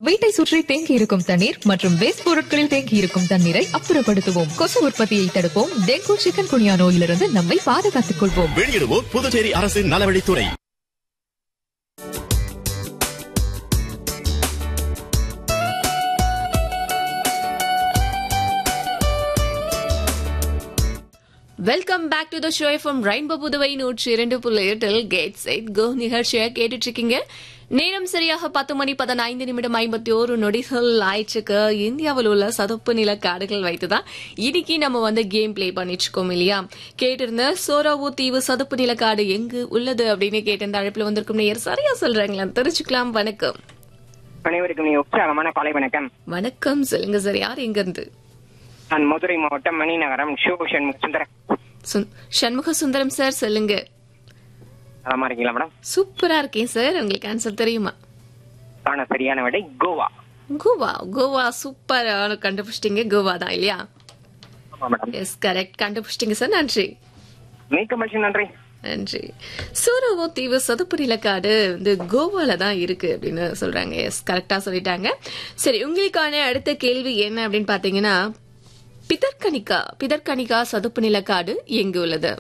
வீட்டை சுற்றி தேங்கி இருக்கும் தண்ணீர் மற்றும் வேஸ்ட் பொருட்களில் தேங்கி இருக்கும் தண்ணீரை அப்புறப்படுத்துவோம் கொசு உற்பத்தியை தடுப்போம் டெங்கு சிக்கன் குனியா நோயிலிருந்து நம்மை பாதுகாத்துக் கொள்வோம் வெளியிடுவோர் புதுச்சேரி அரசின் நலவழித்துறை welcome back to the show from rainbow Puduvai நூற்றி இரண்டு புள்ளி எட்டில் கேட் சைட் கோ நிகழ்ச்சியை கேட்டுட்டு இருக்கீங்க நேரம் சரியாக பத்து மணி பதினைந்து நிமிடம் ஐம்பத்தி ஒரு நொடிகள் ஆயிடுச்சுக்கு இந்தியாவில் உள்ள சதுப்பு நில காடுகள் வைத்துதான் இன்னைக்கு நம்ம வந்து கேம் ப்ளே பண்ணிட்டு இருக்கோம் இல்லையா கேட்டிருந்த சோராவூ தீவு சதுப்பு நில காடு எங்கு உள்ளது அப்படின்னு கேட்டிருந்த அழைப்புல வந்திருக்கும் நேயர் சரியா சொல்றாங்களா தெரிஞ்சுக்கலாம் வணக்கம் அனைவருக்கும் நீ உற்சாகமான காலை வணக்கம் வணக்கம் சொல்லுங்க சார் யார் எங்க இருந்து நான் மதுரை மாவட்டம் மணிநகரம் சிவபூஷன் சுந்தரம் சுந்- சண்முக சுந்தரம் சார் சொல்லுங்க நலமா இருக்கீங்களா மேடம் சூப்பரா இருக்கேன் சார் உங்களுக்கு ஆன்சர் தெரியுமா காண சரியான விடை கோவா கோவா கோவா சூப்பர் கண்டுபிடிச்சிட்டீங்க கோவா தான் இல்லையா ஆமா மேடம் எஸ் கரெக்ட் கண்டுபிடிச்சிட்டீங்க சார் நன்றி மிக்க மகிழ்ச்சி நன்றி நன்றி சூரவோ தீவு சதுப்பு நிலக்காடு வந்து கோவால தான் இருக்கு அப்படின்னு சொல்றாங்க எஸ் கரெக்டா சொல்லிட்டாங்க சரி உங்களுக்கான அடுத்த கேள்வி என்ன அப்படின்னு பாத்தீங்கன்னா பிதர்கனிகா பிதர்கனிகா சதுப்பு நிலக்காடு எங்கு உள்ளது